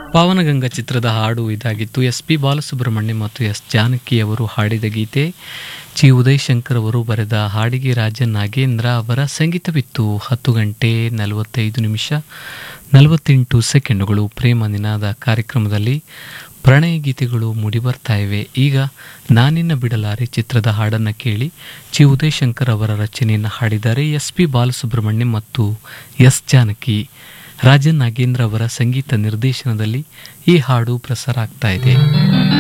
ಪಾವನಗಂಗಾ ಚಿತ್ರದ ಹಾಡು ಇದಾಗಿತ್ತು ಎಸ್ ಪಿ ಬಾಲಸುಬ್ರಹ್ಮಣ್ಯ ಮತ್ತು ಎಸ್ ಜಾನಕಿ ಅವರು ಹಾಡಿದ ಗೀತೆ ಚಿ ಉದಯ್ ಶಂಕರ್ ಅವರು ಬರೆದ ಹಾಡಿಗೆ ರಾಜ ನಾಗೇಂದ್ರ ಅವರ ಸಂಗೀತವಿತ್ತು ಹತ್ತು ಗಂಟೆ ನಲವತ್ತೈದು ನಿಮಿಷ ನಲವತ್ತೆಂಟು ಸೆಕೆಂಡುಗಳು ಪ್ರೇಮ ನಿನಾದ ಕಾರ್ಯಕ್ರಮದಲ್ಲಿ ಪ್ರಣಯ ಗೀತೆಗಳು ಮೂಡಿಬರ್ತಾ ಇವೆ ಈಗ ನಾನಿನ್ನ ಬಿಡಲಾರೆ ಚಿತ್ರದ ಹಾಡನ್ನು ಕೇಳಿ ಚಿ ಉದಯ್ ಶಂಕರ್ ಅವರ ರಚನೆಯನ್ನು ಹಾಡಿದ್ದಾರೆ ಎಸ್ ಪಿ ಬಾಲಸುಬ್ರಹ್ಮಣ್ಯಂ ಮತ್ತು ಎಸ್ ಜಾನಕಿ ರಾಜನ್ ನಾಗೇಂದ್ರ ಅವರ ಸಂಗೀತ ನಿರ್ದೇಶನದಲ್ಲಿ ಈ ಹಾಡು ಪ್ರಸಾರ ಆಗ್ತಾ ಇದೆ